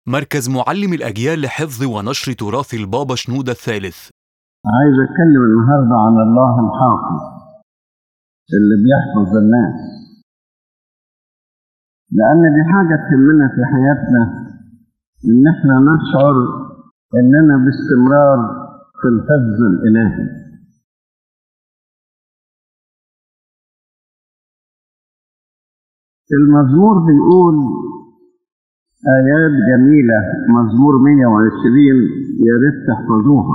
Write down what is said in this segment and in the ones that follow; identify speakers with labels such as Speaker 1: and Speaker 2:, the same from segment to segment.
Speaker 1: مركز معلم الأجيال لحفظ ونشر تراث البابا شنودة الثالث
Speaker 2: عايز اتكلم النهارده عن الله الحافظ اللي بيحفظ الناس لان دي حاجه تهمنا في حياتنا ان احنا نشعر اننا باستمرار في الحفظ الالهي المزمور بيقول آيات جميلة مزمور 120 يا ريت تحفظوها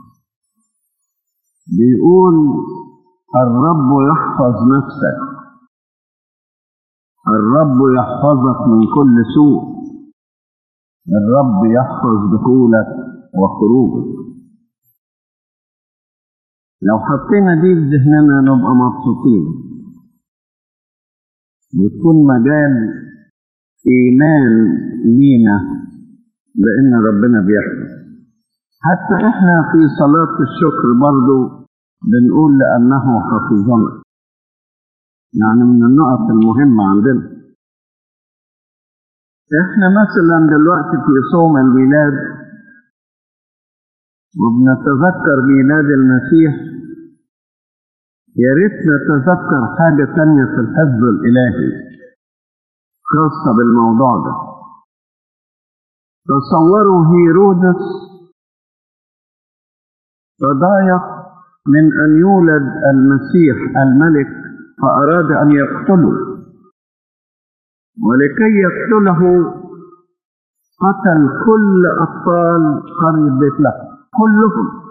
Speaker 2: بيقول الرب يحفظ نفسك الرب يحفظك من كل سوء الرب يحفظ دخولك وخروجك لو حطينا دي في ذهننا نبقى مبسوطين وتكون مجال إيمان لينا بأن ربنا بيحفظ حتى إحنا في صلاة الشكر برضو بنقول لأنه حفظنا يعني من النقط المهمة عندنا إحنا مثلا دلوقتي في صوم الميلاد وبنتذكر ميلاد المسيح يا ريت نتذكر حاجة تانية في الحفظ الإلهي خاصة بالموضوع ده تصوروا هيرودس تضايق من أن يولد المسيح الملك فأراد أن يقتله ولكي يقتله قتل كل أطفال قرية بيت لحم كلهم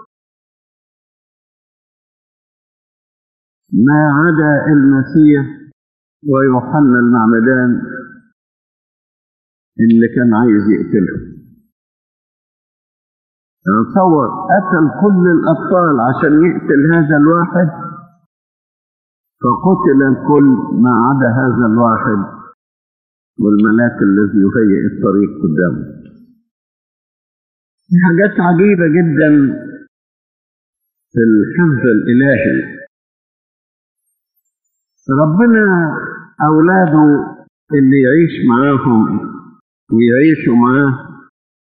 Speaker 2: ما عدا المسيح ويوحنا المعمدان اللي كان عايز يقتله تصور قتل كل الأطفال عشان يقتل هذا الواحد فقتل الكل ما عدا هذا الواحد والملاك الذي يهيئ الطريق قدامه دي حاجات عجيبة جدا في الحفظ الإلهي ربنا أولاده اللي يعيش معاهم ويعيشوا معاه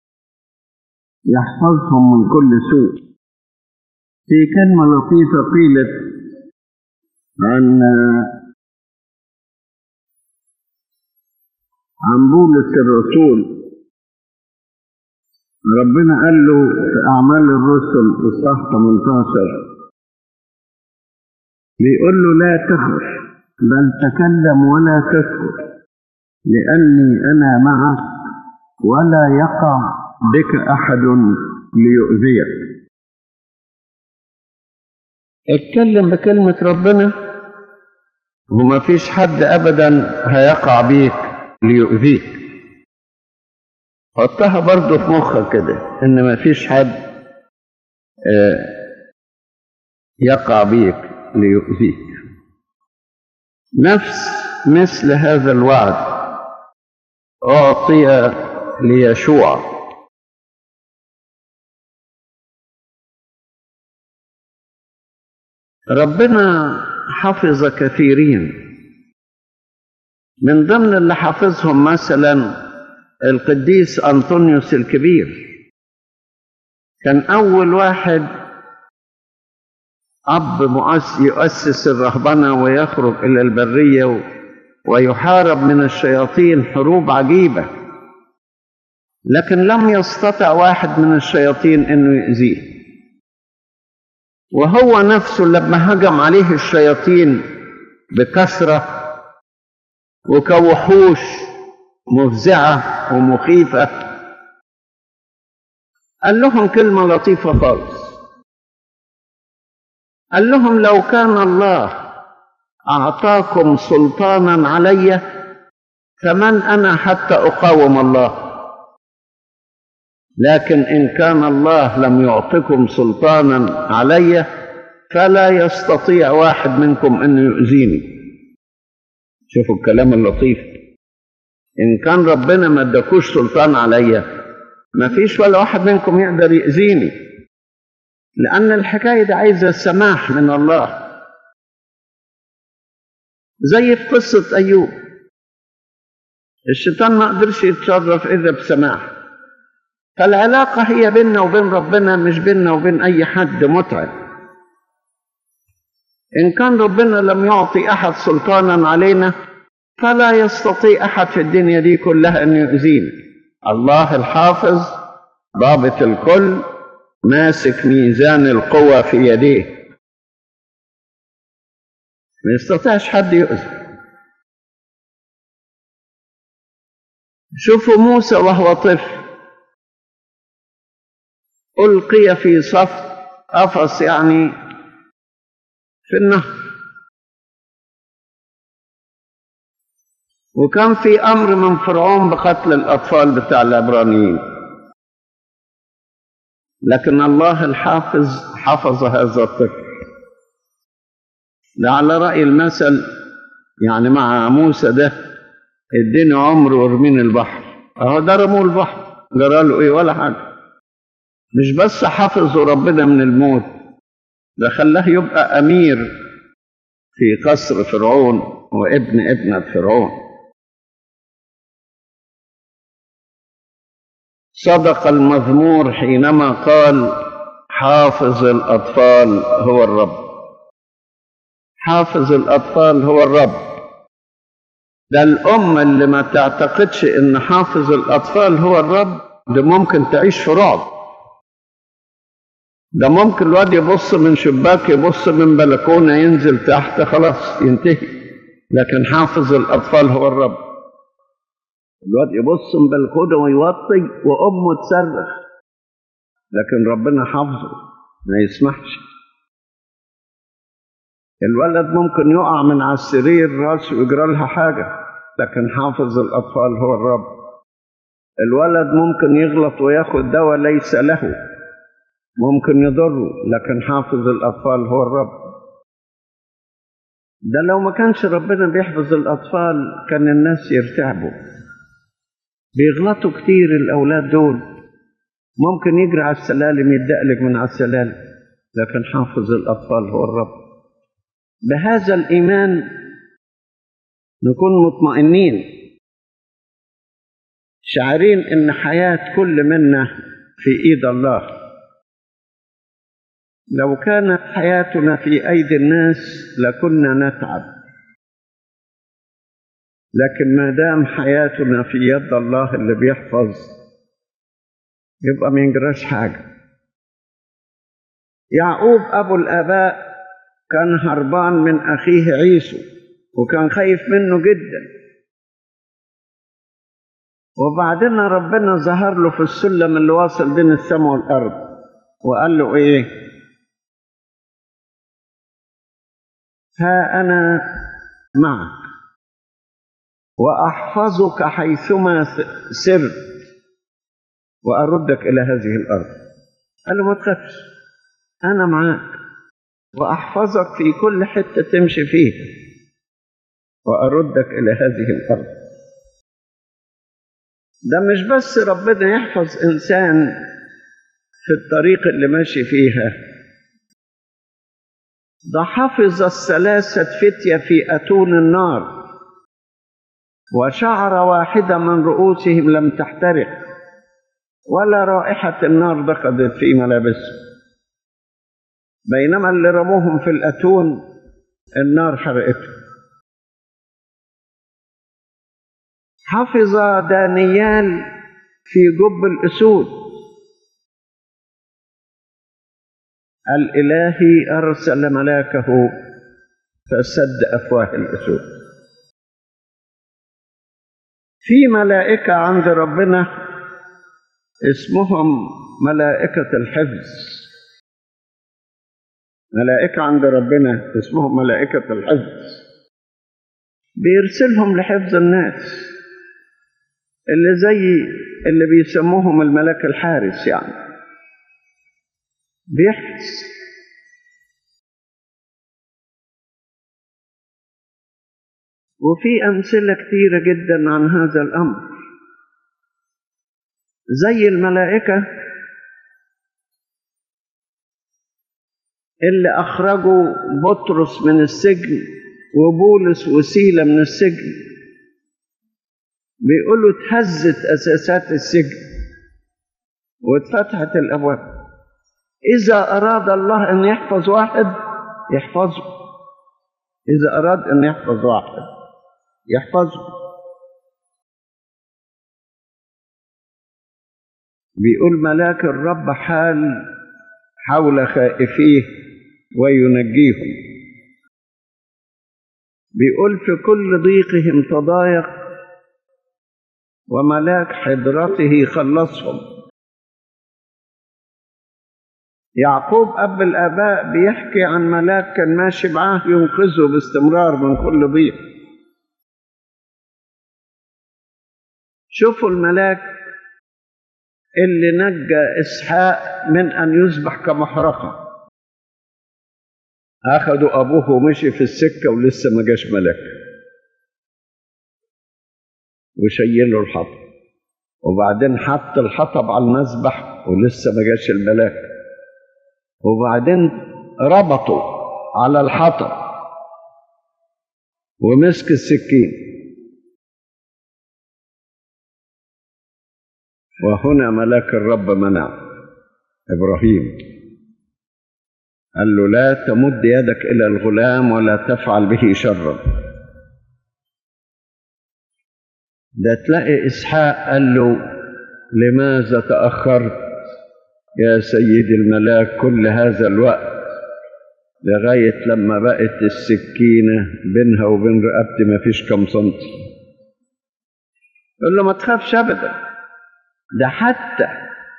Speaker 2: يحفظهم من كل سوء في كلمة لطيفة قيلت عن عن بولس الرسول ربنا قال له في أعمال الرسل إصحاح 18 بيقول له لا تخف بل تكلم ولا تسكت لأني أنا معك ولا يقع بك أحد ليؤذيك اتكلم بكلمة ربنا وما فيش حد أبدا هيقع بيك ليؤذيك حطها برضو في مخك كده إن ما فيش حد يقع بيك ليؤذيك نفس مثل هذا الوعد أعطي ليشوع ربنا حفظ كثيرين من ضمن اللي حفظهم مثلا القديس أنطونيوس الكبير كان أول واحد أب مؤسس يؤسس الرهبنة ويخرج إلى البرية ويحارب من الشياطين حروب عجيبة لكن لم يستطع واحد من الشياطين أنه يؤذيه وهو نفسه لما هجم عليه الشياطين بكثرة وكوحوش مفزعة ومخيفة قال لهم كلمة لطيفة خالص قال لهم لو كان الله أعطاكم سلطانا علي فمن أنا حتى أقاوم الله لكن إن كان الله لم يعطكم سلطانا علي فلا يستطيع واحد منكم أن يؤذيني شوفوا الكلام اللطيف إن كان ربنا ما ادكوش سلطان عليا ما فيش ولا واحد منكم يقدر يأذيني لأن الحكاية دي عايزة السماح من الله زي في قصة أيوب الشيطان ما قدرش يتصرف إلا بسماح فالعلاقة هي بيننا وبين ربنا مش بيننا وبين أي حد متعب إن كان ربنا لم يعطي أحد سلطانا علينا فلا يستطيع أحد في الدنيا دي كلها أن يؤذينا الله الحافظ ضابط الكل ماسك ميزان القوى في يديه ما يستطيعش حد يؤذي شوفوا موسى وهو طفل ألقي في صف قفص يعني في النهر وكان في أمر من فرعون بقتل الأطفال بتاع العبرانيين لكن الله الحافظ حفظ هذا الطفل ده على رأي المثل يعني مع موسى ده اديني عمر وارميني البحر اهو ده رموه البحر جرى له ايه ولا حاجه مش بس حفظه ربنا من الموت ده خلاه يبقى امير في قصر فرعون وابن ابنة فرعون صدق المزمور حينما قال حافظ الأطفال هو الرب حافظ الأطفال هو الرب ده الأمة اللي ما تعتقدش إن حافظ الأطفال هو الرب ده ممكن تعيش في رعب ده ممكن الواد يبص من شباك يبص من بلكونة ينزل تحت خلاص ينتهي لكن حافظ الأطفال هو الرب الواد يبص من بلكونة ويوطي وأمه تصرخ لكن ربنا حافظه ما يسمحش الولد ممكن يقع من على السرير راسه ويجرى لها حاجة لكن حافظ الأطفال هو الرب الولد ممكن يغلط وياخد دواء ليس له ممكن يضره لكن حافظ الأطفال هو الرب ده لو ما كانش ربنا بيحفظ الأطفال كان الناس يرتعبوا بيغلطوا كتير الأولاد دول ممكن يجري على السلالم يدقلق من على السلالم لكن حافظ الأطفال هو الرب بهذا الإيمان نكون مطمئنين شعرين إن حياة كل منا في إيد الله لو كانت حياتنا في أيدي الناس لكنا نتعب لكن ما دام حياتنا في يد الله اللي بيحفظ يبقى ما ينجراش حاجة يعقوب أبو الآباء كان هربان من أخيه عيسو وكان خايف منه جدا وبعدين ربنا ظهر له في السلم اللي واصل بين السماء والأرض وقال له إيه ها أنا معك وأحفظك حيثما سرت وأردك إلى هذه الأرض قال له ما تخافش أنا معاك وأحفظك في كل حتة تمشي فيها وأردك إلى هذه الأرض ده مش بس ربنا يحفظ إنسان في الطريق اللي ماشي فيها ده حفظ الثلاثة فتية في أتون النار وشعر واحدة من رؤوسهم لم تحترق ولا رائحة النار دخلت في ملابسهم بينما اللي رموهم في الأتون النار حرقتهم حفظ دانيال في جب الأسود الإلهي أرسل ملاكه فسد أفواه الأسود في ملائكة عند ربنا اسمهم ملائكة الحفظ ملائكة عند ربنا اسمهم ملائكة الحفظ بيرسلهم لحفظ الناس اللي زي اللي بيسموهم الملاك الحارس يعني بيحرس وفي أمثلة كثيرة جدا عن هذا الأمر زي الملائكة اللي أخرجوا بطرس من السجن وبولس وسيلة من السجن بيقولوا اتهزت أساسات السجن واتفتحت الأبواب إذا أراد الله أن يحفظ واحد يحفظه إذا أراد أن يحفظ واحد يحفظه بيقول ملاك الرب حال حول خائفيه وينجيهم بيقول في كل ضيقهم تضايق وملاك حضرته خلصهم يعقوب أب الآباء بيحكي عن ملاك كان ماشي معاه ينقذه باستمرار من كل ضيق شوفوا الملاك اللي نجى إسحاق من أن يذبح كمحرقة أخدوا أبوه ومشي في السكة ولسه ما جاش ملاك وشيلوا الحطب وبعدين حط الحطب على المذبح ولسه ما جاش الملاك وبعدين ربطوا على الحطب ومسك السكين وهنا ملاك الرب منع ابراهيم قال له لا تمد يدك الى الغلام ولا تفعل به شرا ده تلاقي اسحاق قال له لماذا تاخرت يا سيدي الملاك كل هذا الوقت لغايه لما بقت السكينه بينها وبين رقبتي ما فيش كم سنتي قال له ما تخافش ابدا ده حتى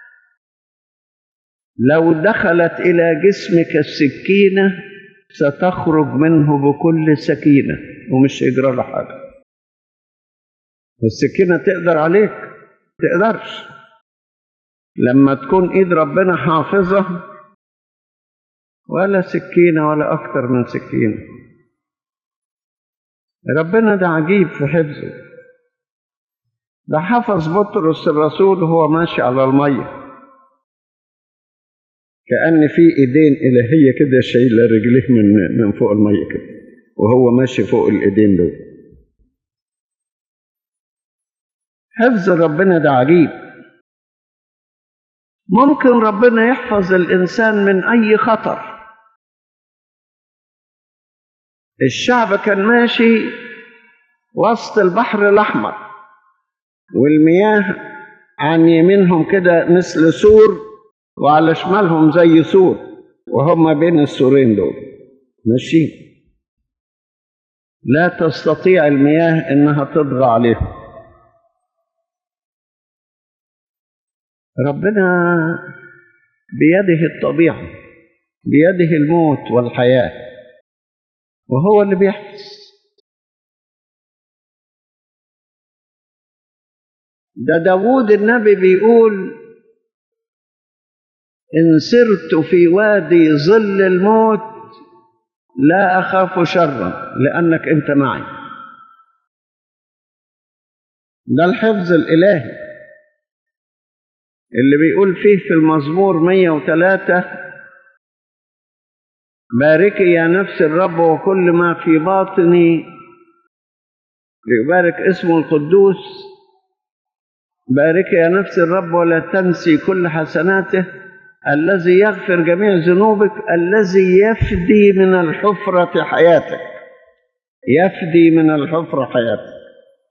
Speaker 2: لو دخلت الى جسمك السكينه ستخرج منه بكل سكينه ومش يجرى له حاجه السكينه تقدر عليك تقدرش لما تكون ايد ربنا حافظه ولا سكينه ولا اكتر من سكينه ربنا ده عجيب في حفظه ده حفظ بطرس الرسول وهو ماشي على الميه كأن في ايدين إلهية كده شايلة رجليه من من فوق المية كده وهو ماشي فوق الايدين دول حفظ ربنا ده عجيب ممكن ربنا يحفظ الإنسان من أي خطر الشعب كان ماشي وسط البحر الأحمر والمياه عن يمينهم كده مثل سور وعلى شمالهم زي سور وهم بين السورين دول ماشيين لا تستطيع المياه انها تطغى عليهم ربنا بيده الطبيعه بيده الموت والحياه وهو اللي بيحفظ ده داوود النبي بيقول إن سرت في وادي ظل الموت لا أخاف شرا لأنك أنت معي ده الحفظ الإلهي اللي بيقول فيه في المزمور 103 باركي يا نفس الرب وكل ما في باطني ليبارك اسمه القدوس باركي يا نفس الرب ولا تنسي كل حسناته الذي يغفر جميع ذنوبك الذي يفدي من الحفرة حياتك يفدي من الحفرة حياتك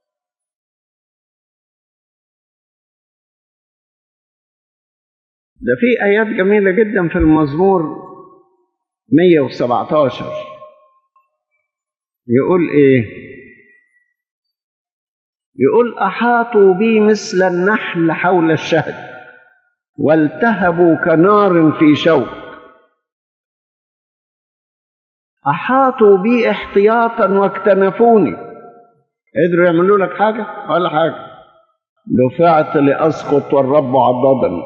Speaker 2: ده في آيات جميلة جدا في المزمور 117 يقول إيه؟ يقول أحاطوا بي مثل النحل حول الشهد والتهبوا كنار في شوك أحاطوا بي احتياطا واكتنفوني قدروا يعملوا لك حاجة ولا حاجة دفعت لأسقط والرب عضدني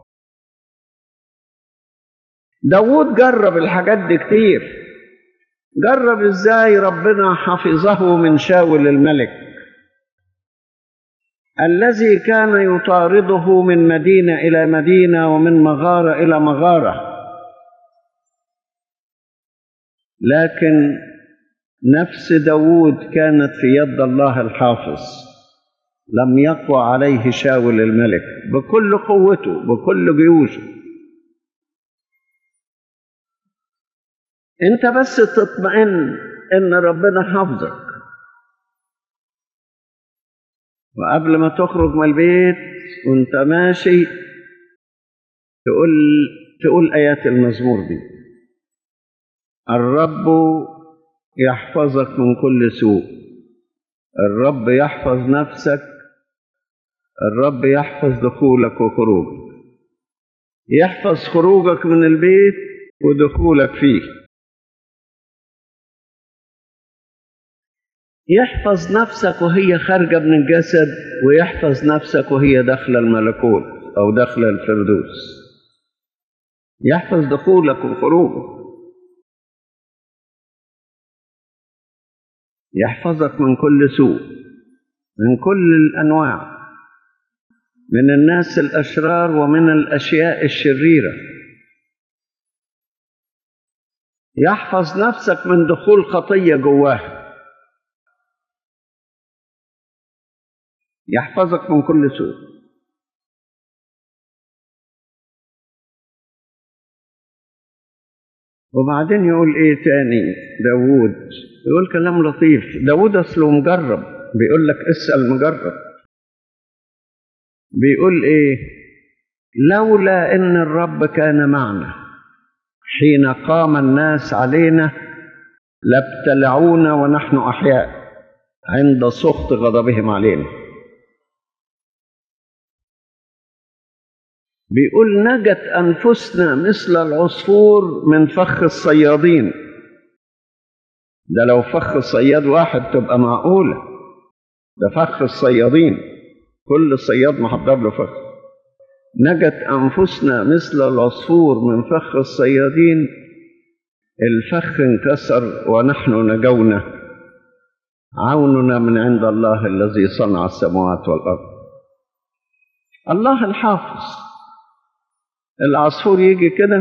Speaker 2: داود جرب الحاجات دي كتير جرب ازاي ربنا حفظه من شاول الملك الذي كان يطارده من مدينة إلى مدينة ومن مغارة إلى مغارة لكن نفس داود كانت في يد الله الحافظ لم يقوى عليه شاول الملك بكل قوته بكل جيوشه انت بس تطمئن ان ربنا حافظك وقبل ما تخرج من البيت وانت ماشي تقول تقول ايات المزمور دي الرب يحفظك من كل سوء الرب يحفظ نفسك الرب يحفظ دخولك وخروجك يحفظ خروجك من البيت ودخولك فيه يحفظ نفسك وهي خارجة من الجسد ويحفظ نفسك وهي داخلة الملكوت أو داخلة الفردوس يحفظ دخولك وخروجك يحفظك من كل سوء من كل الأنواع من الناس الأشرار ومن الأشياء الشريرة يحفظ نفسك من دخول خطية جواها يحفظك من كل سوء وبعدين يقول ايه تاني داوود يقول كلام لطيف داوود اصله مجرب بيقول لك اسأل مجرب بيقول ايه لولا ان الرب كان معنا حين قام الناس علينا لابتلعونا ونحن احياء عند سخط غضبهم علينا بيقول نجت أنفسنا مثل العصفور من فخ الصيادين ده لو فخ صياد واحد تبقى معقولة ده فخ الصيادين كل صياد محضر له فخ نجت أنفسنا مثل العصفور من فخ الصيادين الفخ انكسر ونحن نجونا عوننا من عند الله الذي صنع السماوات والأرض الله الحافظ العصفور يجي كده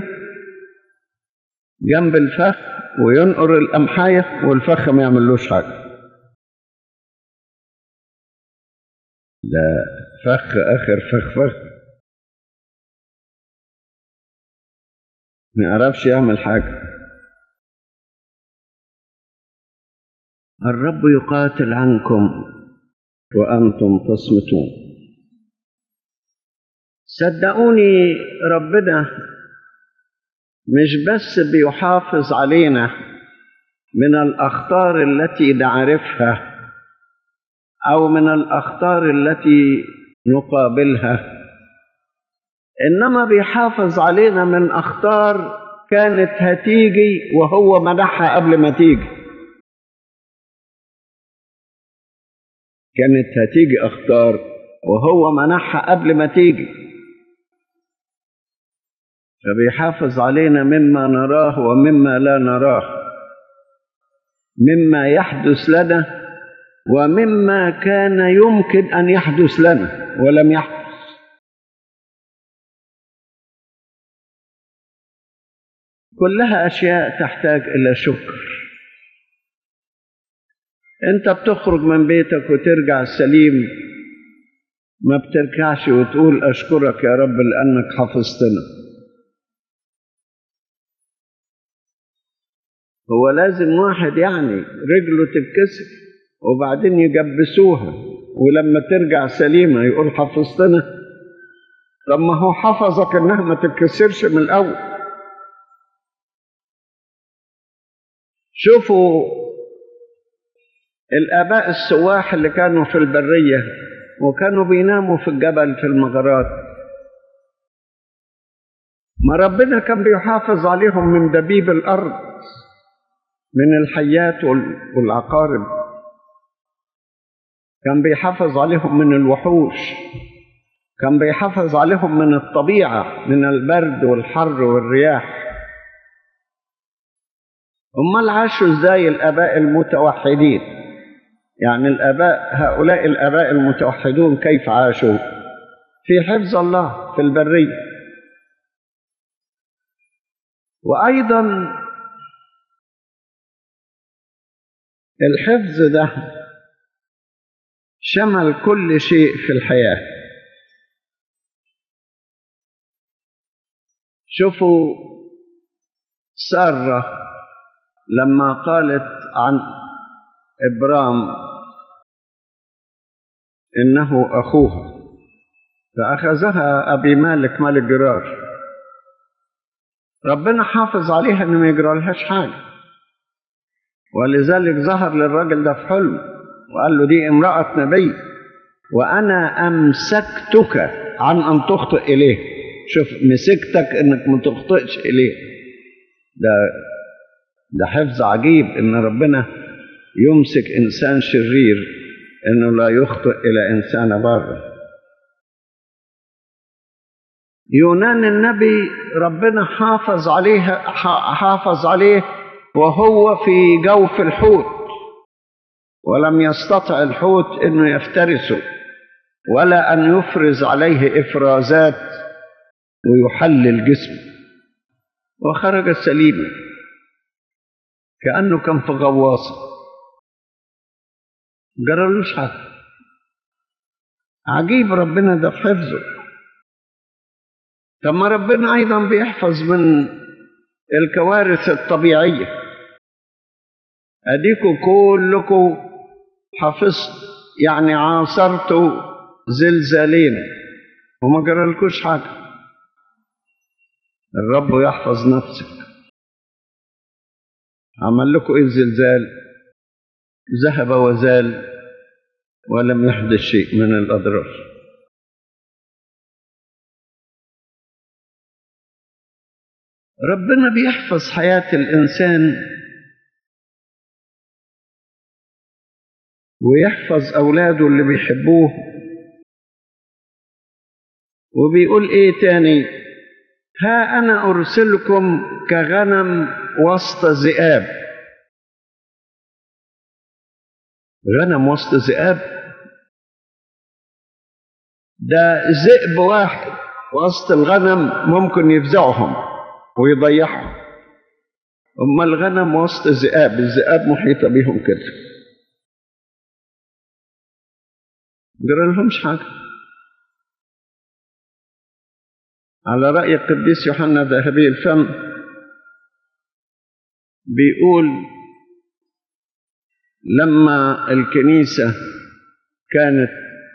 Speaker 2: جنب الفخ وينقر القمحاية والفخ ما يعملوش حاجة ده فخ آخر فخ فخ ما يعرفش يعمل حاجة الرب يقاتل عنكم وأنتم تصمتون صدقوني ربنا مش بس بيحافظ علينا من الأخطار التي نعرفها أو من الأخطار التي نقابلها إنما بيحافظ علينا من أخطار كانت هتيجي وهو منحها قبل ما تيجي كانت هتيجي أخطار وهو منحها قبل ما تيجي فبيحافظ علينا مما نراه ومما لا نراه مما يحدث لنا ومما كان يمكن ان يحدث لنا ولم يحدث كلها اشياء تحتاج الى شكر انت بتخرج من بيتك وترجع سليم ما بترجعش وتقول اشكرك يا رب لانك حفظتنا هو لازم واحد يعني رجله تتكسر وبعدين يجبسوها ولما ترجع سليمة يقول حفظتنا طب ما هو حفظك انها ما تتكسرش من الاول شوفوا الاباء السواح اللي كانوا في البرية وكانوا بيناموا في الجبل في المغارات ما ربنا كان بيحافظ عليهم من دبيب الارض من الحيات والعقارب كان بيحافظ عليهم من الوحوش كان بيحافظ عليهم من الطبيعة من البرد والحر والرياح أمال عاشوا ازاي الآباء المتوحدين يعني الآباء هؤلاء الآباء المتوحدون كيف عاشوا في حفظ الله في البرية وأيضا الحفظ ده شمل كل شيء في الحياة شوفوا سارة لما قالت عن إبرام إنه أخوها فأخذها أبي مالك ملك جرار ربنا حافظ عليها إنه ما يجرالهاش حاجة ولذلك ظهر للراجل ده في حلم وقال له دي امرأة نبي وأنا أمسكتك عن أن تخطئ إليه شوف مسكتك إنك ما تخطئش إليه ده ده حفظ عجيب إن ربنا يمسك إنسان شرير إنه لا يخطئ إلى إنسان بار يونان النبي ربنا حافظ عليه حافظ عليه وهو في جوف الحوت ولم يستطع الحوت انه يفترسه ولا ان يفرز عليه افرازات ويحلل جسمه وخرج سليما كانه كان في غواصه جرالوش حاجه عجيب ربنا ده في حفظه طب ما ربنا ايضا بيحفظ من الكوارث الطبيعيه اديكوا كلكم حفظت يعني عاصرتوا زلزالين وما جرالكوش حاجه الرب يحفظ نفسك عمل لكم ايه الزلزال ذهب وزال ولم يحدث شيء من الاضرار ربنا بيحفظ حياه الانسان ويحفظ أولاده اللي بيحبوه وبيقول إيه تاني ها أنا أرسلكم كغنم وسط ذئاب غنم وسط ذئاب ده ذئب واحد وسط الغنم ممكن يفزعهم ويضيعهم أما الغنم وسط ذئاب الذئاب محيطة بيهم كده جرى لهمش حاجة على رأي القديس يوحنا ذهبي الفم بيقول لما الكنيسة كانت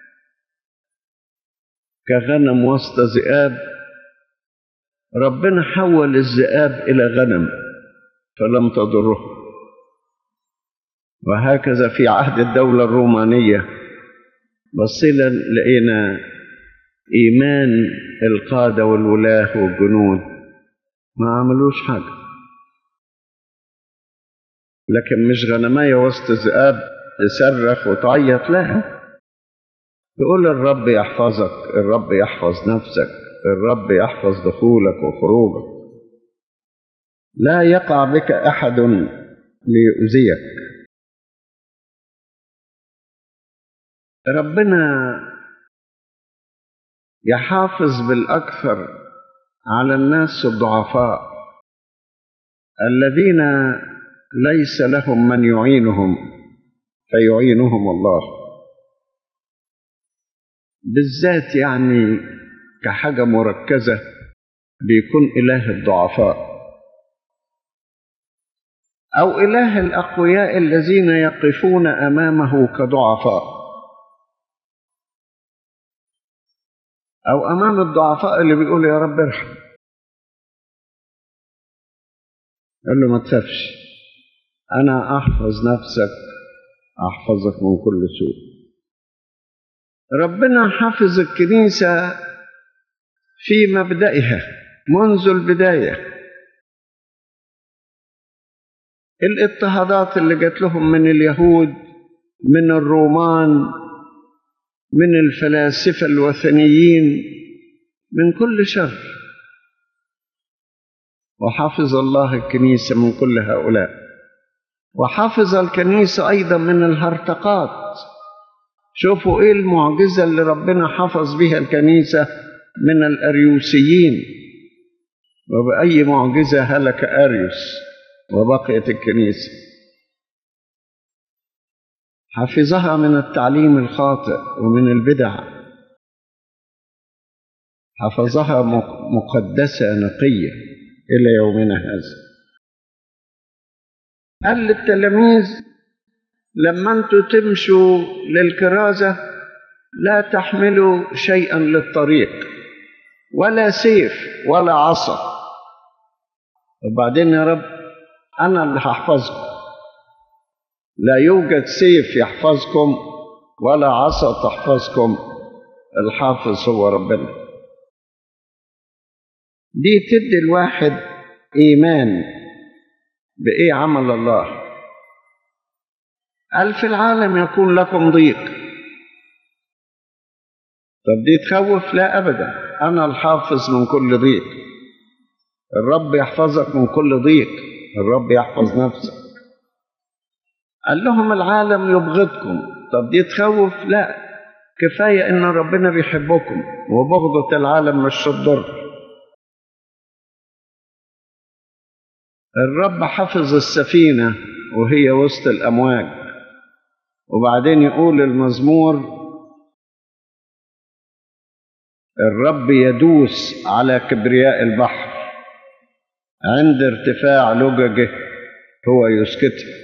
Speaker 2: كغنم وسط ذئاب ربنا حول الذئاب إلى غنم فلم تضره وهكذا في عهد الدولة الرومانية بصينا لقينا إيمان القادة والولاة والجنود ما عملوش حاجة لكن مش غنماية وسط ذئاب تصرخ وتعيط لا تقول الرب يحفظك الرب يحفظ نفسك الرب يحفظ دخولك وخروجك لا يقع بك أحد ليؤذيك ربنا يحافظ بالأكثر على الناس الضعفاء الذين ليس لهم من يعينهم فيعينهم الله بالذات يعني كحاجة مركزة بيكون إله الضعفاء أو إله الأقوياء الذين يقفون أمامه كضعفاء أو أمام الضعفاء اللي بيقول يا رب ارحم قال له ما تخافش أنا أحفظ نفسك أحفظك من كل سوء ربنا حفظ الكنيسة في مبدئها منذ البداية الاضطهادات اللي جات لهم من اليهود من الرومان من الفلاسفة الوثنيين من كل شر وحفظ الله الكنيسة من كل هؤلاء وحفظ الكنيسة أيضا من الهرطقات شوفوا إيه المعجزة اللي ربنا حفظ بها الكنيسة من الأريوسيين وبأي معجزة هلك أريوس وبقيت الكنيسة حفظها من التعليم الخاطئ ومن البدع حفظها مقدسة نقية إلى يومنا هذا قال للتلاميذ لما انتوا تمشوا للكرازة لا تحملوا شيئا للطريق ولا سيف ولا عصا وبعدين يا رب أنا اللي هحفظكم لا يوجد سيف يحفظكم ولا عصا تحفظكم الحافظ هو ربنا دي تدي الواحد إيمان بإيه عمل الله قال في العالم يكون لكم ضيق طب دي تخوف لا أبدا أنا الحافظ من كل ضيق الرب يحفظك من كل ضيق الرب يحفظ نفسك قال لهم العالم يبغضكم طب دي تخوف لا كفاية إن ربنا بيحبكم وبغضة العالم مش تضر الرب حفظ السفينة وهي وسط الأمواج وبعدين يقول المزمور الرب يدوس على كبرياء البحر عند ارتفاع لججه هو يسكته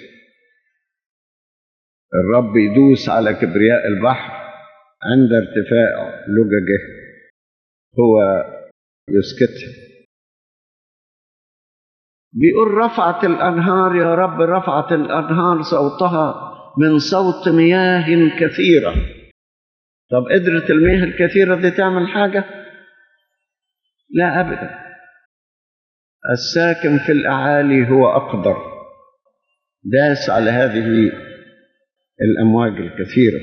Speaker 2: الرب يدوس على كبرياء البحر عند ارتفاع لججه هو يسكته بيقول رفعت الأنهار يا رب رفعت الأنهار صوتها من صوت مياه كثيرة طب قدرت المياه الكثيرة دي تعمل حاجة؟ لا أبدا الساكن في الأعالي هو أقدر داس على هذه الأمواج الكثيرة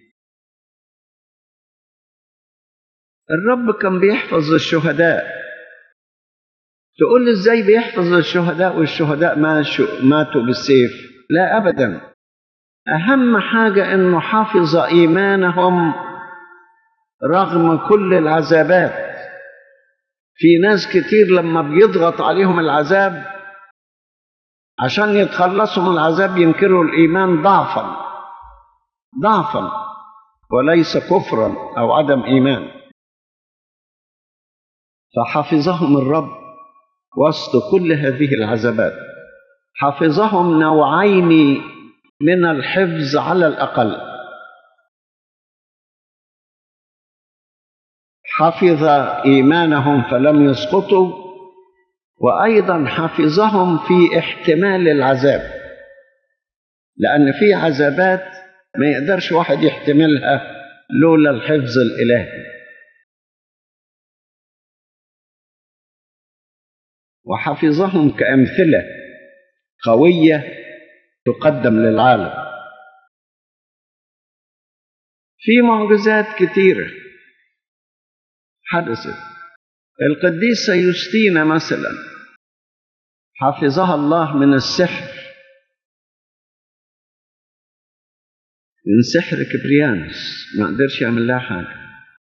Speaker 2: الرب كان بيحفظ الشهداء تقول لي ازاي بيحفظ الشهداء والشهداء ماتوا بالسيف لا ابدا اهم حاجه انه حافظ ايمانهم رغم كل العذابات في ناس كتير لما بيضغط عليهم العذاب عشان يتخلصوا من العذاب ينكروا الايمان ضعفا ضعفا وليس كفرا او عدم ايمان فحفظهم الرب وسط كل هذه العذابات حفظهم نوعين من الحفظ على الاقل حفظ ايمانهم فلم يسقطوا وايضا حفظهم في احتمال العذاب لان في عذابات ما يقدرش واحد يحتملها لولا الحفظ الالهي وحفظهم كامثله قويه تقدم للعالم في معجزات كثيره حدثت القديسه يوستينا مثلا حفظها الله من السحر من سحر كبريانس ما قدرش يعمل لها حاجه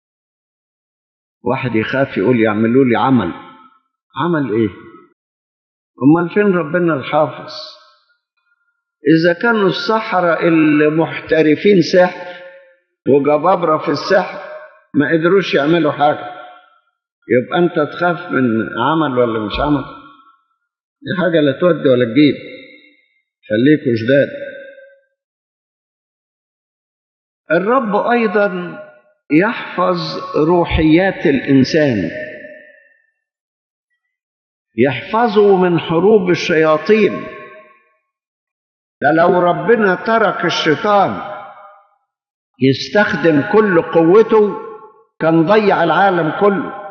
Speaker 2: واحد يخاف يقول يعملوا لي عمل عمل ايه امال فين ربنا الحافظ اذا كانوا السحرة المحترفين سحر وجبابرة في السحر ما قدروش يعملوا حاجة يبقى انت تخاف من عمل ولا مش عمل دي حاجة لا تودي ولا تجيب خليكوا جداد الرب ايضا يحفظ روحيات الانسان يحفظه من حروب الشياطين ده لو ربنا ترك الشيطان يستخدم كل قوته كان ضيع العالم كله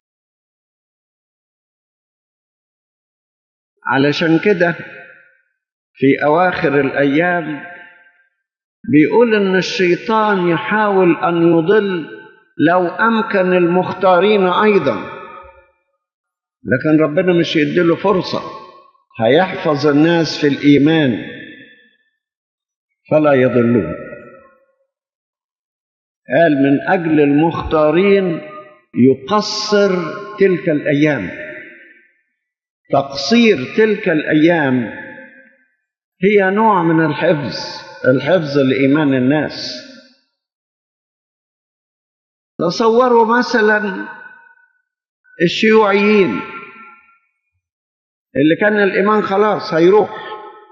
Speaker 2: علشان كده في اواخر الايام بيقول ان الشيطان يحاول ان يضل لو امكن المختارين ايضا لكن ربنا مش يديله فرصه هيحفظ الناس في الايمان فلا يضلون قال من اجل المختارين يقصر تلك الايام تقصير تلك الايام هي نوع من الحفظ الحفظ لإيمان الناس تصوروا مثلا الشيوعيين اللي كان الإيمان خلاص هيروح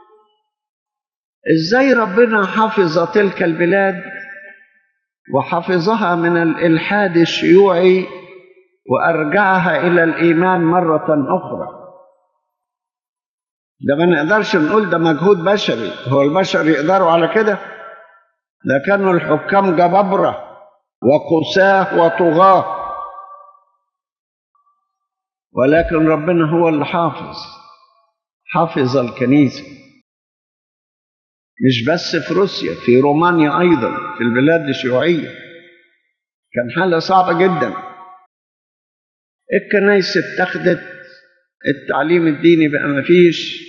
Speaker 2: إزاي ربنا حفظ تلك البلاد وحفظها من الإلحاد الشيوعي وأرجعها إلى الإيمان مرة أخرى ده ما نقدرش نقول ده مجهود بشري هو البشر يقدروا على كده ده كانوا الحكام جبابرة وقساه وطغاة ولكن ربنا هو اللي حافظ حافظ الكنيسة مش بس في روسيا في رومانيا أيضا في البلاد الشيوعية كان حالة صعبة جدا الكنائس اتخذت التعليم الديني بقى مفيش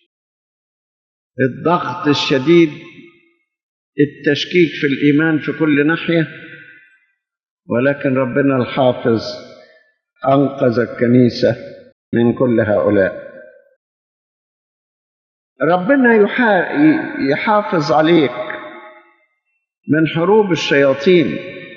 Speaker 2: الضغط الشديد التشكيك في الإيمان في كل ناحية ولكن ربنا الحافظ أنقذ الكنيسة من كل هؤلاء ربنا يحافظ عليك من حروب الشياطين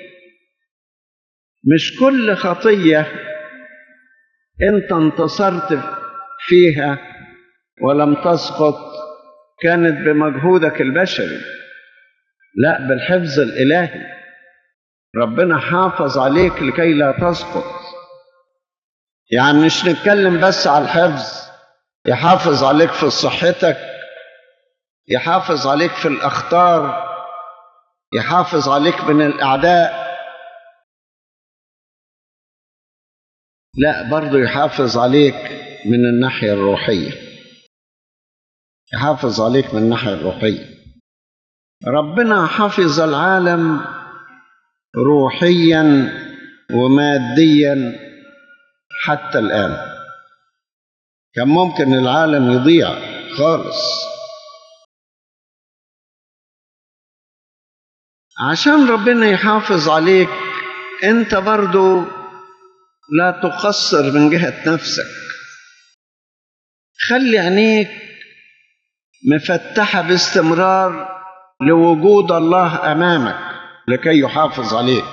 Speaker 2: مش كل خطية انت انتصرت فيها ولم تسقط كانت بمجهودك البشري لا بالحفظ الإلهي ربنا حافظ عليك لكي لا تسقط يعني مش نتكلم بس على الحفظ يحافظ عليك في صحتك يحافظ عليك في الأخطار يحافظ عليك من الأعداء لا برضو يحافظ عليك من الناحية الروحية يحافظ عليك من الناحية الروحية ربنا حفظ العالم روحيا وماديا حتى الآن كان ممكن العالم يضيع خالص عشان ربنا يحافظ عليك انت برضو لا تقصر من جهة نفسك خلي عينيك مفتحة باستمرار لوجود الله أمامك لكي يحافظ عليك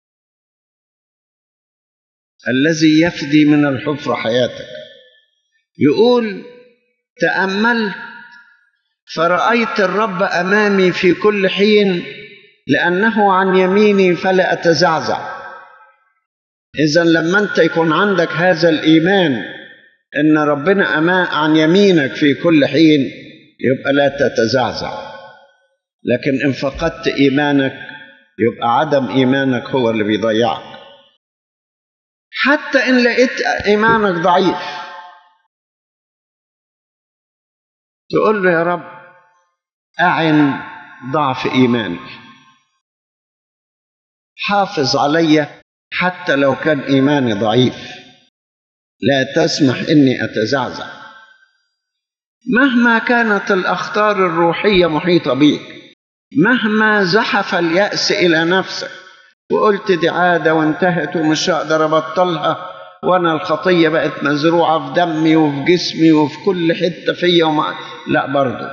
Speaker 2: الذي يفدي من الحفرة حياتك يقول تأملت فرأيت الرب أمامي في كل حين لأنه عن يميني فلا أتزعزع إذا لما أنت يكون عندك هذا الإيمان إن ربنا أمام عن يمينك في كل حين يبقى لا تتزعزع لكن إن فقدت إيمانك يبقى عدم إيمانك هو اللي بيضيعك حتى إن لقيت إيمانك ضعيف تقول له يا رب أعن ضعف إيماني حافظ علي حتى لو كان إيماني ضعيف لا تسمح إني أتزعزع مهما كانت الأخطار الروحية محيطة بيك مهما زحف اليأس إلى نفسك وقلت دي عادة وانتهت ومش هقدر أبطلها وأنا الخطية بقت مزروعة في دمي وفي جسمي وفي كل حتة فيا وما لا برضه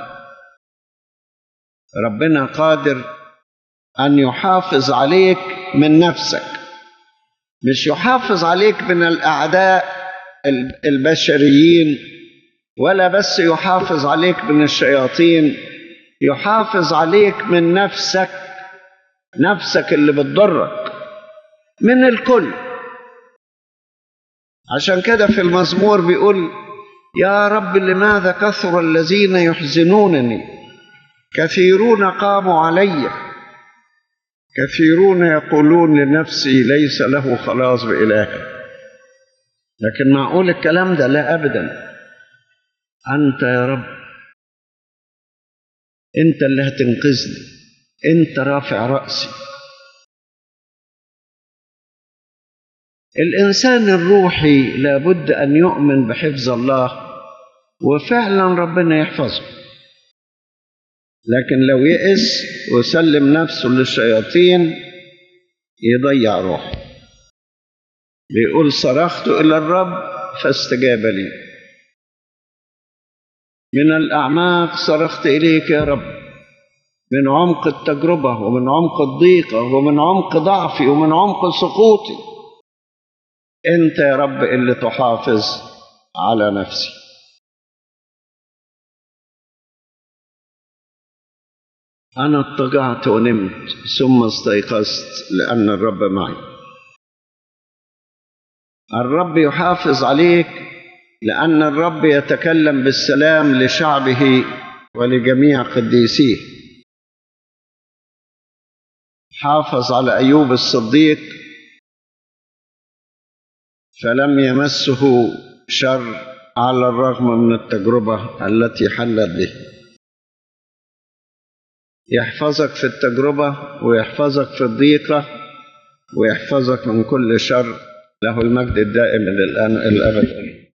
Speaker 2: ربنا قادر أن يحافظ عليك من نفسك مش يحافظ عليك من الأعداء البشريين ولا بس يحافظ عليك من الشياطين يحافظ عليك من نفسك نفسك اللي بتضرك من الكل عشان كده في المزمور بيقول يا رب لماذا كثر الذين يحزنونني كثيرون قاموا علي كثيرون يقولون لنفسي ليس له خلاص بإله لكن معقول الكلام ده لا أبدا أنت يا رب أنت اللي هتنقذني أنت رافع رأسي الإنسان الروحي لابد أن يؤمن بحفظ الله وفعلا ربنا يحفظه لكن لو يئس وسلم نفسه للشياطين يضيع روحه بيقول صرخت إلى الرب فاستجاب لي من الأعماق صرخت إليك يا رب من عمق التجربة ومن عمق الضيقة ومن عمق ضعفي ومن عمق سقوطي أنت يا رب اللي تحافظ على نفسي أنا اضطجعت ونمت ثم استيقظت لأن الرب معي الرب يحافظ عليك لأن الرب يتكلم بالسلام لشعبه ولجميع قديسيه حافظ على أيوب الصديق فلم يمسه شر على الرغم من التجربة التي حلت به يحفظك في التجربة ويحفظك في الضيقة ويحفظك من كل شر له المجد الدائم إلى الآن الأبد